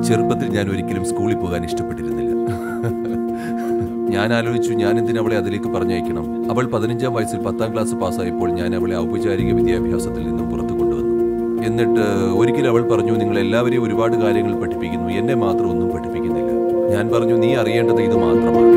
ചെറുപ്പത്തിൽ ഞാൻ ഒരിക്കലും സ്കൂളിൽ പോകാൻ ഇഷ്ടപ്പെട്ടിരുന്നില്ല ഞാൻ ആലോചിച്ചു ഞാൻ എന്തിനു അവളെ അതിലേക്ക് പറഞ്ഞയക്കണം അവൾ പതിനഞ്ചാം വയസ്സിൽ പത്താം ക്ലാസ് പാസ്സായപ്പോൾ ഞാൻ അവളെ ഔപചാരിക വിദ്യാഭ്യാസത്തിൽ നിന്നും പുറത്തു കൊണ്ടുവന്നു എന്നിട്ട് ഒരിക്കൽ അവൾ പറഞ്ഞു നിങ്ങൾ എല്ലാവരെയും ഒരുപാട് കാര്യങ്ങൾ പഠിപ്പിക്കുന്നു എന്നെ മാത്രം ഒന്നും പഠിപ്പിക്കുന്നില്ല ഞാൻ പറഞ്ഞു നീ അറിയേണ്ടത് ഇത് മാത്രമാണ്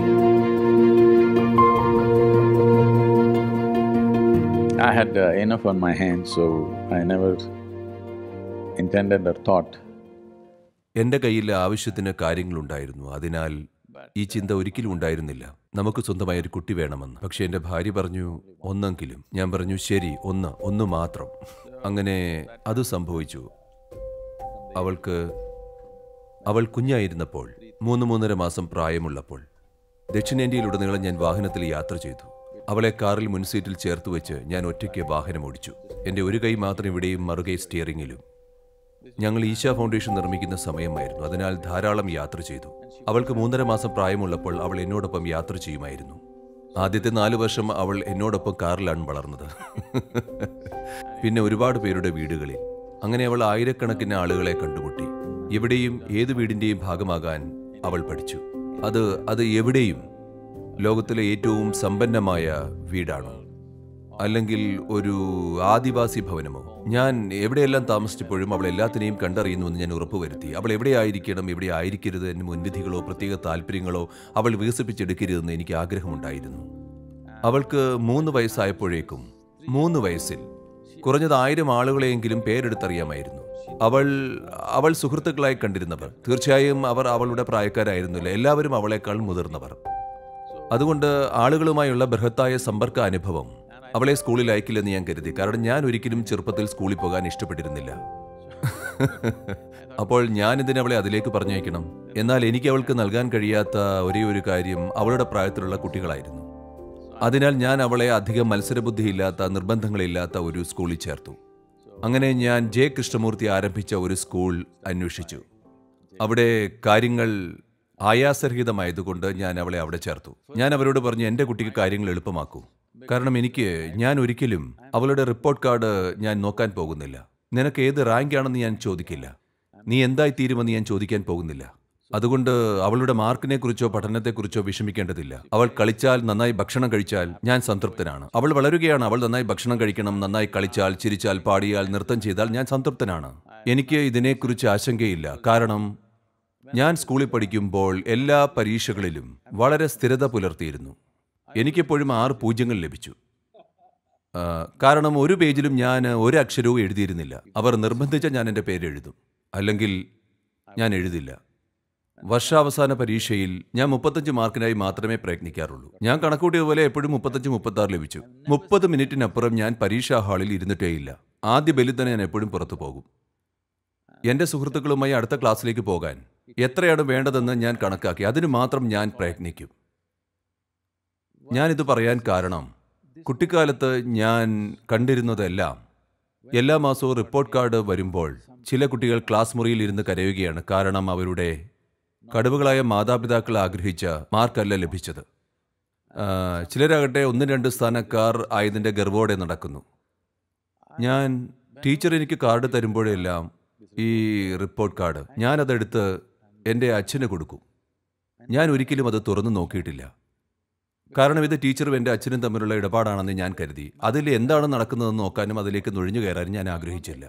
I had uh, enough on my hands, so I never intended or thought. എന്റെ കയ്യിൽ ആവശ്യത്തിന് കാര്യങ്ങളുണ്ടായിരുന്നു അതിനാൽ ഈ ചിന്ത ഒരിക്കലും ഉണ്ടായിരുന്നില്ല നമുക്ക് സ്വന്തമായ ഒരു കുട്ടി വേണമെന്ന് പക്ഷെ എന്റെ ഭാര്യ പറഞ്ഞു ഒന്നെങ്കിലും ഞാൻ പറഞ്ഞു ശരി ഒന്ന് ഒന്ന് മാത്രം അങ്ങനെ അത് സംഭവിച്ചു അവൾക്ക് അവൾ കുഞ്ഞായിരുന്നപ്പോൾ മൂന്ന് മൂന്നര മാസം പ്രായമുള്ളപ്പോൾ ദക്ഷിണേന്ത്യയിലുടനീളം ഞാൻ വാഹനത്തിൽ യാത്ര ചെയ്തു അവളെ കാറിൽ മുൻസീറ്റിൽ ചേർത്ത് വെച്ച് ഞാൻ ഒറ്റയ്ക്ക് വാഹനം ഓടിച്ചു എന്റെ ഒരു കൈ മാത്രം ഇവിടെയും മറുകൈ സ്റ്റിയറിംഗിലും ഞങ്ങൾ ഈശ ഫൗണ്ടേഷൻ നിർമ്മിക്കുന്ന സമയമായിരുന്നു അതിനാൽ ധാരാളം യാത്ര ചെയ്തു അവൾക്ക് മൂന്നര മാസം പ്രായമുള്ളപ്പോൾ അവൾ എന്നോടൊപ്പം യാത്ര ചെയ്യുമായിരുന്നു ആദ്യത്തെ നാല് വർഷം അവൾ എന്നോടൊപ്പം കാറിലാണ് വളർന്നത് പിന്നെ ഒരുപാട് പേരുടെ വീടുകളിൽ അങ്ങനെ അവൾ ആയിരക്കണക്കിന് ആളുകളെ കണ്ടുമുട്ടി എവിടെയും ഏത് വീടിന്റെയും ഭാഗമാകാൻ അവൾ പഠിച്ചു അത് അത് എവിടെയും ലോകത്തിലെ ഏറ്റവും സമ്പന്നമായ വീടാണോ അല്ലെങ്കിൽ ഒരു ആദിവാസി ഭവനമോ ഞാൻ എവിടെയെല്ലാം താമസിച്ചപ്പോഴും അവൾ എല്ലാത്തിനെയും കണ്ടറിയുന്നുവെന്ന് ഞാൻ ഉറപ്പുവരുത്തി അവൾ എവിടെയായിരിക്കണം എവിടെ ആയിരിക്കരുത് എന്ന് മുൻവിധികളോ പ്രത്യേക താല്പര്യങ്ങളോ അവൾ വികസിപ്പിച്ചെടുക്കരുതെന്ന് എനിക്ക് ആഗ്രഹമുണ്ടായിരുന്നു അവൾക്ക് മൂന്ന് വയസ്സായപ്പോഴേക്കും മൂന്ന് വയസ്സിൽ കുറഞ്ഞത് ആയിരം ആളുകളെയെങ്കിലും പേരെടുത്തറിയാമായിരുന്നു അവൾ അവൾ സുഹൃത്തുക്കളായി കണ്ടിരുന്നവർ തീർച്ചയായും അവർ അവളുടെ പ്രായക്കാരായിരുന്നില്ല എല്ലാവരും അവളെക്കാൾ മുതിർന്നവർ അതുകൊണ്ട് ആളുകളുമായുള്ള ബൃഹത്തായ സമ്പർക്ക അനുഭവം അവളെ സ്കൂളിൽ അയക്കില്ലെന്ന് ഞാൻ കരുതി കാരണം ഞാൻ ഒരിക്കലും ചെറുപ്പത്തിൽ സ്കൂളിൽ പോകാൻ ഇഷ്ടപ്പെട്ടിരുന്നില്ല അപ്പോൾ ഞാൻ ഇതിനെ അവളെ അതിലേക്ക് പറഞ്ഞയക്കണം എന്നാൽ എനിക്ക് അവൾക്ക് നൽകാൻ കഴിയാത്ത ഒരേ ഒരു കാര്യം അവളുടെ പ്രായത്തിലുള്ള കുട്ടികളായിരുന്നു അതിനാൽ ഞാൻ അവളെ അധികം മത്സരബുദ്ധിയില്ലാത്ത നിർബന്ധങ്ങളില്ലാത്ത ഒരു സ്കൂളിൽ ചേർത്തു അങ്ങനെ ഞാൻ ജെ കൃഷ്ണമൂർത്തി ആരംഭിച്ച ഒരു സ്കൂൾ അന്വേഷിച്ചു അവിടെ കാര്യങ്ങൾ ആയാസരഹിതമായതുകൊണ്ട് ഞാൻ അവളെ അവിടെ ചേർത്തു ഞാൻ അവരോട് പറഞ്ഞു എൻ്റെ കുട്ടിക്ക് കാര്യങ്ങൾ എളുപ്പമാക്കൂ കാരണം എനിക്ക് ഞാൻ ഒരിക്കലും അവളുടെ റിപ്പോർട്ട് കാർഡ് ഞാൻ നോക്കാൻ പോകുന്നില്ല നിനക്ക് ഏത് റാങ്ക് ആണെന്ന് ഞാൻ ചോദിക്കില്ല നീ എന്തായി തീരുമെന്ന് ഞാൻ ചോദിക്കാൻ പോകുന്നില്ല അതുകൊണ്ട് അവളുടെ മാർക്കിനെ കുറിച്ചോ പഠനത്തെക്കുറിച്ചോ വിഷമിക്കേണ്ടതില്ല അവൾ കളിച്ചാൽ നന്നായി ഭക്ഷണം കഴിച്ചാൽ ഞാൻ സംതൃപ്തനാണ് അവൾ വളരുകയാണ് അവൾ നന്നായി ഭക്ഷണം കഴിക്കണം നന്നായി കളിച്ചാൽ ചിരിച്ചാൽ പാടിയാൽ നൃത്തം ചെയ്താൽ ഞാൻ സംതൃപ്തനാണ് എനിക്ക് ഇതിനെക്കുറിച്ച് ആശങ്കയില്ല കാരണം ഞാൻ സ്കൂളിൽ പഠിക്കുമ്പോൾ എല്ലാ പരീക്ഷകളിലും വളരെ സ്ഥിരത പുലർത്തിയിരുന്നു എനിക്കെപ്പോഴും ആറ് പൂജ്യങ്ങൾ ലഭിച്ചു ആ, കാരണം ഒരു പേജിലും ഞാൻ ഒരു അക്ഷരവും എഴുതിയിരുന്നില്ല അവർ നിർബന്ധിച്ച ഞാൻ എൻ്റെ പേര് എഴുതും അല്ലെങ്കിൽ ഞാൻ എഴുതില്ല വർഷാവസാന പരീക്ഷയിൽ ഞാൻ മുപ്പത്തഞ്ച് മാർക്കിനായി മാത്രമേ പ്രയത്നിക്കാറുള്ളൂ ഞാൻ കണക്കൂട്ടിയ പോലെ എപ്പോഴും മുപ്പത്തഞ്ച് മുപ്പത്തി ആറ് ലഭിച്ചു മുപ്പത് മിനിറ്റിനപ്പുറം ഞാൻ പരീക്ഷാ ഹാളിൽ ഇരുന്നിട്ടേയില്ല ആദ്യ ബെല്ലിൽ തന്നെ ഞാൻ എപ്പോഴും പുറത്തു പോകും എന്റെ സുഹൃത്തുക്കളുമായി അടുത്ത ക്ലാസ്സിലേക്ക് പോകാൻ എത്രയാണ് വേണ്ടതെന്ന് ഞാൻ കണക്കാക്കി അതിനു മാത്രം ഞാൻ പ്രയത്നിക്കും ഞാനിത് പറയാൻ കാരണം കുട്ടിക്കാലത്ത് ഞാൻ കണ്ടിരുന്നതെല്ലാം എല്ലാ മാസവും റിപ്പോർട്ട് കാർഡ് വരുമ്പോൾ ചില കുട്ടികൾ ക്ലാസ് മുറിയിൽ ഇരുന്ന് കരയുകയാണ് കാരണം അവരുടെ കടുവകളായ മാതാപിതാക്കൾ ആഗ്രഹിച്ച മാർക്കല്ല ലഭിച്ചത് ആ, ചിലരാകട്ടെ ഒന്ന് രണ്ട് സ്ഥാനക്കാർ ആയതിൻ്റെ ഗർവോടെ നടക്കുന്നു ഞാൻ ടീച്ചർ എനിക്ക് കാർഡ് തരുമ്പോഴെല്ലാം ഈ റിപ്പോർട്ട് കാർഡ് ഞാനതെടുത്ത് എൻ്റെ അച്ഛന് കൊടുക്കും ഞാൻ ഒരിക്കലും അത് തുറന്നു നോക്കിയിട്ടില്ല കാരണം ഇത് ടീച്ചറും എൻ്റെ അച്ഛനും തമ്മിലുള്ള ഇടപാടാണെന്ന് ഞാൻ കരുതി അതിൽ എന്താണ് നടക്കുന്നതെന്ന് നോക്കാനും അതിലേക്ക് നുഴഞ്ഞു കയറാനും ഞാൻ ആഗ്രഹിച്ചില്ല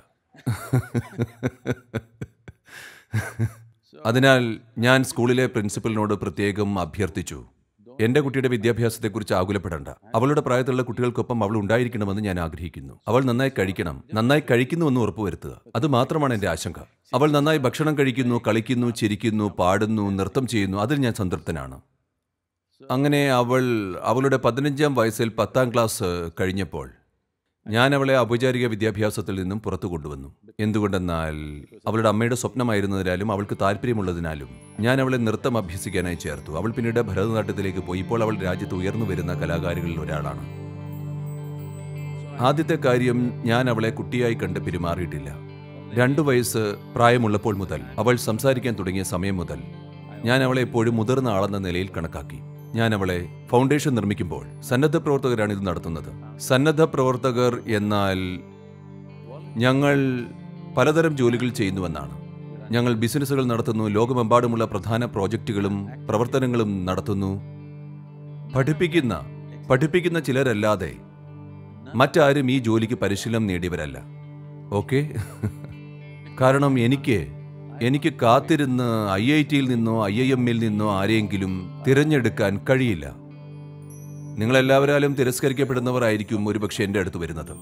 അതിനാൽ ഞാൻ സ്കൂളിലെ പ്രിൻസിപ്പലിനോട് പ്രത്യേകം അഭ്യർത്ഥിച്ചു എന്റെ കുട്ടിയുടെ വിദ്യാഭ്യാസത്തെക്കുറിച്ച് ആകുലപ്പെടേണ്ട അവളുടെ പ്രായത്തിലുള്ള കുട്ടികൾക്കൊപ്പം അവൾ ഉണ്ടായിരിക്കണമെന്ന് ഞാൻ ആഗ്രഹിക്കുന്നു അവൾ നന്നായി കഴിക്കണം നന്നായി കഴിക്കുന്നുവെന്ന് ഉറപ്പുവരുത്തുക അത് മാത്രമാണ് എന്റെ ആശങ്ക അവൾ നന്നായി ഭക്ഷണം കഴിക്കുന്നു കളിക്കുന്നു ചിരിക്കുന്നു പാടുന്നു നൃത്തം ചെയ്യുന്നു അതിൽ ഞാൻ സംതൃപ്തനാണ് അങ്ങനെ അവൾ അവളുടെ പതിനഞ്ചാം വയസ്സിൽ പത്താം ക്ലാസ് കഴിഞ്ഞപ്പോൾ ഞാൻ അവളെ ഔപചാരിക വിദ്യാഭ്യാസത്തിൽ നിന്നും പുറത്തു കൊണ്ടുവന്നു എന്തുകൊണ്ടെന്നാൽ അവളുടെ അമ്മയുടെ സ്വപ്നമായിരുന്നതിനാലും അവൾക്ക് താല്പര്യമുള്ളതിനാലും ഞാൻ അവളെ നൃത്തം അഭ്യസിക്കാനായി ചേർത്തു അവൾ പിന്നീട് ഭരതനാട്യത്തിലേക്ക് പോയി ഇപ്പോൾ അവൾ രാജ്യത്ത് ഉയർന്നു വരുന്ന കലാകാരികളിൽ ഒരാളാണ് ആദ്യത്തെ കാര്യം ഞാൻ അവളെ കുട്ടിയായി കണ്ട് പെരുമാറിയിട്ടില്ല രണ്ടു വയസ്സ് പ്രായമുള്ളപ്പോൾ മുതൽ അവൾ സംസാരിക്കാൻ തുടങ്ങിയ സമയം മുതൽ ഞാൻ അവളെ എപ്പോഴും മുതിർന്ന ആളെന്ന നിലയിൽ കണക്കാക്കി ഞാൻ അവളെ ഫൗണ്ടേഷൻ നിർമ്മിക്കുമ്പോൾ സന്നദ്ധ പ്രവർത്തകരാണ് ഇത് നടത്തുന്നത് സന്നദ്ധ പ്രവർത്തകർ എന്നാൽ ഞങ്ങൾ പലതരം ജോലികൾ ചെയ്യുന്നുവെന്നാണ് ഞങ്ങൾ ബിസിനസ്സുകൾ നടത്തുന്നു ലോകമെമ്പാടുമുള്ള പ്രധാന പ്രോജക്റ്റുകളും പ്രവർത്തനങ്ങളും നടത്തുന്നു പഠിപ്പിക്കുന്ന പഠിപ്പിക്കുന്ന ചിലരല്ലാതെ മറ്റാരും ഈ ജോലിക്ക് പരിശീലനം നേടിയവരല്ല ഓക്കെ കാരണം എനിക്ക് എനിക്ക് കാത്തിരുന്ന് ഐ ഐ ടിയിൽ നിന്നോ ഐ ഐ എമ്മിൽ നിന്നോ ആരെയെങ്കിലും തിരഞ്ഞെടുക്കാൻ കഴിയില്ല നിങ്ങളെല്ലാവരാലും തിരസ്കരിക്കപ്പെടുന്നവരായിരിക്കും ഒരുപക്ഷെ എൻ്റെ അടുത്ത് വരുന്നത്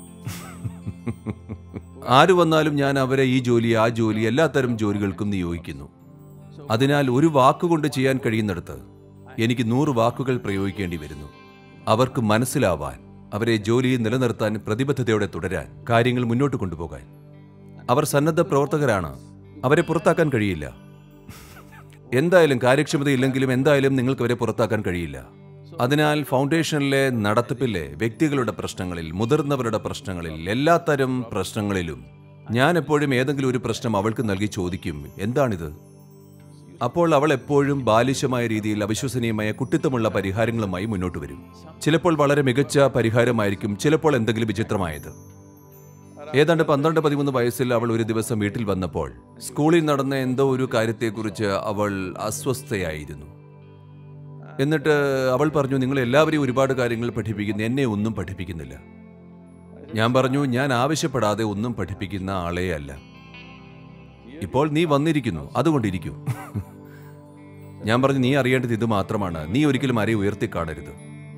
ആര് വന്നാലും ഞാൻ അവരെ ഈ ജോലി ആ ജോലി എല്ലാത്തരം ജോലികൾക്കും നിയോഗിക്കുന്നു അതിനാൽ ഒരു വാക്കുകൊണ്ട് ചെയ്യാൻ കഴിയുന്നിടത്ത് എനിക്ക് നൂറ് വാക്കുകൾ പ്രയോഗിക്കേണ്ടി വരുന്നു അവർക്ക് മനസ്സിലാവാൻ അവരെ ജോലിയിൽ നിലനിർത്താൻ പ്രതിബദ്ധതയോടെ തുടരാൻ കാര്യങ്ങൾ മുന്നോട്ട് കൊണ്ടുപോകാൻ അവർ സന്നദ്ധ പ്രവർത്തകരാണ് അവരെ പുറത്താക്കാൻ കഴിയില്ല എന്തായാലും കാര്യക്ഷമതയില്ലെങ്കിലും എന്തായാലും നിങ്ങൾക്ക് അവരെ പുറത്താക്കാൻ കഴിയില്ല അതിനാൽ ഫൗണ്ടേഷനിലെ നടത്തിപ്പിലെ വ്യക്തികളുടെ പ്രശ്നങ്ങളിൽ മുതിർന്നവരുടെ പ്രശ്നങ്ങളിൽ എല്ലാത്തരം പ്രശ്നങ്ങളിലും ഞാൻ എപ്പോഴും ഏതെങ്കിലും ഒരു പ്രശ്നം അവൾക്ക് നൽകി ചോദിക്കും എന്താണിത് അപ്പോൾ അവൾ എപ്പോഴും ബാലിശമായ രീതിയിൽ അവിശ്വസനീയമായ കുട്ടിത്തമുള്ള പരിഹാരങ്ങളുമായി മുന്നോട്ട് വരും ചിലപ്പോൾ വളരെ മികച്ച പരിഹാരമായിരിക്കും ചിലപ്പോൾ എന്തെങ്കിലും വിചിത്രമായത് ഏതാണ്ട് പന്ത്രണ്ട് പതിമൂന്ന് വയസ്സിൽ അവൾ ഒരു ദിവസം വീട്ടിൽ വന്നപ്പോൾ സ്കൂളിൽ നടന്ന എന്തോ ഒരു കാര്യത്തെക്കുറിച്ച് അവൾ അസ്വസ്ഥയായിരുന്നു എന്നിട്ട് അവൾ പറഞ്ഞു നിങ്ങൾ എല്ലാവരെയും ഒരുപാട് കാര്യങ്ങൾ പഠിപ്പിക്കുന്നു എന്നെ ഒന്നും പഠിപ്പിക്കുന്നില്ല ഞാൻ പറഞ്ഞു ഞാൻ ആവശ്യപ്പെടാതെ ഒന്നും പഠിപ്പിക്കുന്ന ആളേ അല്ല ഇപ്പോൾ നീ വന്നിരിക്കുന്നു അതുകൊണ്ടിരിക്കൂ ഞാൻ പറഞ്ഞു നീ അറിയേണ്ടത് ഇത് മാത്രമാണ് നീ ഒരിക്കലും ആരെയും ഉയർത്തി കാണരുത്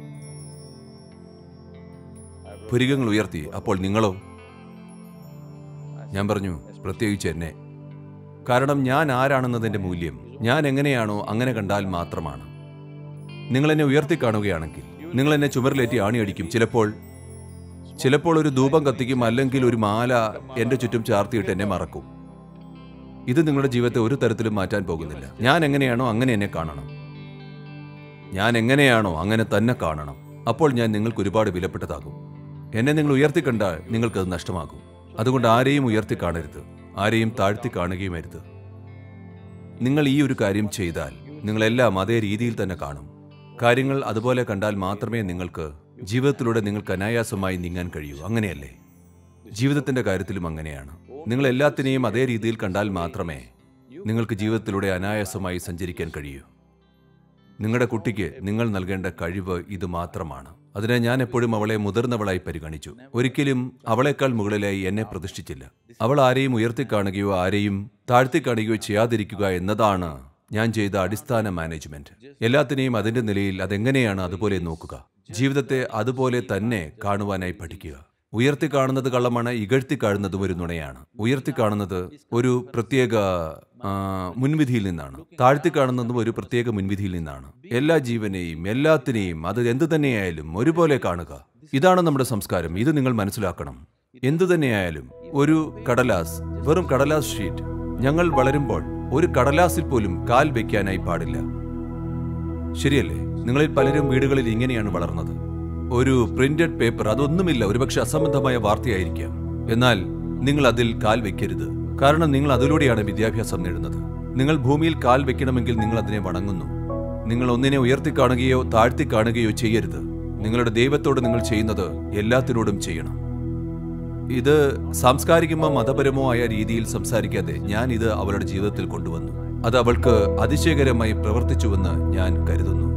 പുരികങ്ങൾ ഉയർത്തി അപ്പോൾ നിങ്ങളോ ഞാൻ പറഞ്ഞു പ്രത്യേകിച്ച് എന്നെ കാരണം ഞാൻ ആരാണെന്നതിന്റെ മൂല്യം ഞാൻ എങ്ങനെയാണോ അങ്ങനെ കണ്ടാൽ മാത്രമാണ് നിങ്ങൾ എന്നെ ഉയർത്തി കാണുകയാണെങ്കിൽ നിങ്ങൾ എന്നെ ചുമരിലേറ്റി ആണിയടിക്കും ചിലപ്പോൾ ചിലപ്പോൾ ഒരു ധൂപം കത്തിക്കും അല്ലെങ്കിൽ ഒരു മാല എന്റെ ചുറ്റും ചാർത്തിയിട്ട് എന്നെ മറക്കും ഇത് നിങ്ങളുടെ ജീവിതത്തെ ഒരു തരത്തിലും മാറ്റാൻ പോകുന്നില്ല ഞാൻ എങ്ങനെയാണോ അങ്ങനെ എന്നെ കാണണം ഞാൻ എങ്ങനെയാണോ അങ്ങനെ തന്നെ കാണണം അപ്പോൾ ഞാൻ നിങ്ങൾക്ക് ഒരുപാട് വിലപ്പെട്ടതാകും എന്നെ നിങ്ങൾ ഉയർത്തി കണ്ടാൽ നിങ്ങൾക്കത് നഷ്ടമാകും അതുകൊണ്ട് ആരെയും ഉയർത്തി കാണരുത് ആരെയും താഴ്ത്തി കാണുകയും അരുത് നിങ്ങൾ ഈ ഒരു കാര്യം ചെയ്താൽ നിങ്ങളെല്ലാം അതേ രീതിയിൽ തന്നെ കാണും കാര്യങ്ങൾ അതുപോലെ കണ്ടാൽ മാത്രമേ നിങ്ങൾക്ക് ജീവിതത്തിലൂടെ നിങ്ങൾക്ക് അനായാസമായി നീങ്ങാൻ കഴിയൂ അങ്ങനെയല്ലേ ജീവിതത്തിന്റെ കാര്യത്തിലും അങ്ങനെയാണ് നിങ്ങൾ എല്ലാത്തിനെയും അതേ രീതിയിൽ കണ്ടാൽ മാത്രമേ നിങ്ങൾക്ക് ജീവിതത്തിലൂടെ അനായാസമായി സഞ്ചരിക്കാൻ കഴിയൂ നിങ്ങളുടെ കുട്ടിക്ക് നിങ്ങൾ നൽകേണ്ട കഴിവ് ഇത് മാത്രമാണ് അതിനെ ഞാൻ എപ്പോഴും അവളെ മുതിർന്നവളായി പരിഗണിച്ചു ഒരിക്കലും അവളെക്കാൾ മുകളിലായി എന്നെ പ്രതിഷ്ഠിച്ചില്ല അവൾ ആരെയും ഉയർത്തിക്കാണുകയോ ആരെയും താഴ്ത്തിക്കാണുകയോ ചെയ്യാതിരിക്കുക എന്നതാണ് ഞാൻ ചെയ്ത അടിസ്ഥാന മാനേജ്മെന്റ് എല്ലാത്തിനെയും അതിന്റെ നിലയിൽ അതെങ്ങനെയാണ് അതുപോലെ നോക്കുക ജീവിതത്തെ അതുപോലെ തന്നെ കാണുവാനായി പഠിക്കുക ഉയർത്തി കാണുന്നത് കള്ളമാണ് ഇകഴ്ത്തി കാണുന്നതും ഒരു നുണയാണ് ഉയർത്തി കാണുന്നത് ഒരു പ്രത്യേക ആ, മുൻവിധിയിൽ നിന്നാണ് താഴ്ത്തി കാണുന്നതും ഒരു പ്രത്യേക മുൻവിധിയിൽ നിന്നാണ് എല്ലാ ജീവനെയും എല്ലാത്തിനെയും അത് എന്തു തന്നെയായാലും ഒരുപോലെ കാണുക ഇതാണ് നമ്മുടെ സംസ്കാരം ഇത് നിങ്ങൾ മനസ്സിലാക്കണം എന്തു തന്നെയായാലും ഒരു കടലാസ് വെറും കടലാസ് ഷീറ്റ് ഞങ്ങൾ വളരുമ്പോൾ ഒരു കടലാസിൽ പോലും കാൽ വെക്കാനായി പാടില്ല ശരിയല്ലേ നിങ്ങളിൽ പലരും വീടുകളിൽ ഇങ്ങനെയാണ് വളർന്നത് ഒരു പ്രിന്റഡ് പേപ്പർ അതൊന്നുമില്ല ഒരുപക്ഷെ അസംബന്ധമായ വാർത്തയായിരിക്കാം എന്നാൽ നിങ്ങൾ അതിൽ കാൽ വെക്കരുത് കാരണം നിങ്ങൾ അതിലൂടെയാണ് വിദ്യാഭ്യാസം നേടുന്നത് നിങ്ങൾ ഭൂമിയിൽ കാൽ വെക്കണമെങ്കിൽ നിങ്ങൾ അതിനെ വണങ്ങുന്നു നിങ്ങൾ ഒന്നിനെ ഉയർത്തി കാണുകയോ താഴ്ത്തി കാണുകയോ ചെയ്യരുത് നിങ്ങളുടെ ദൈവത്തോട് നിങ്ങൾ ചെയ്യുന്നത് എല്ലാത്തിനോടും ചെയ്യണം ഇത് സാംസ്കാരികമോ മതപരമോ ആയ രീതിയിൽ സംസാരിക്കാതെ ഞാൻ ഇത് അവളുടെ ജീവിതത്തിൽ കൊണ്ടുവന്നു അത് അവൾക്ക് അതിശയകരമായി പ്രവർത്തിച്ചുവെന്ന് ഞാൻ കരുതുന്നു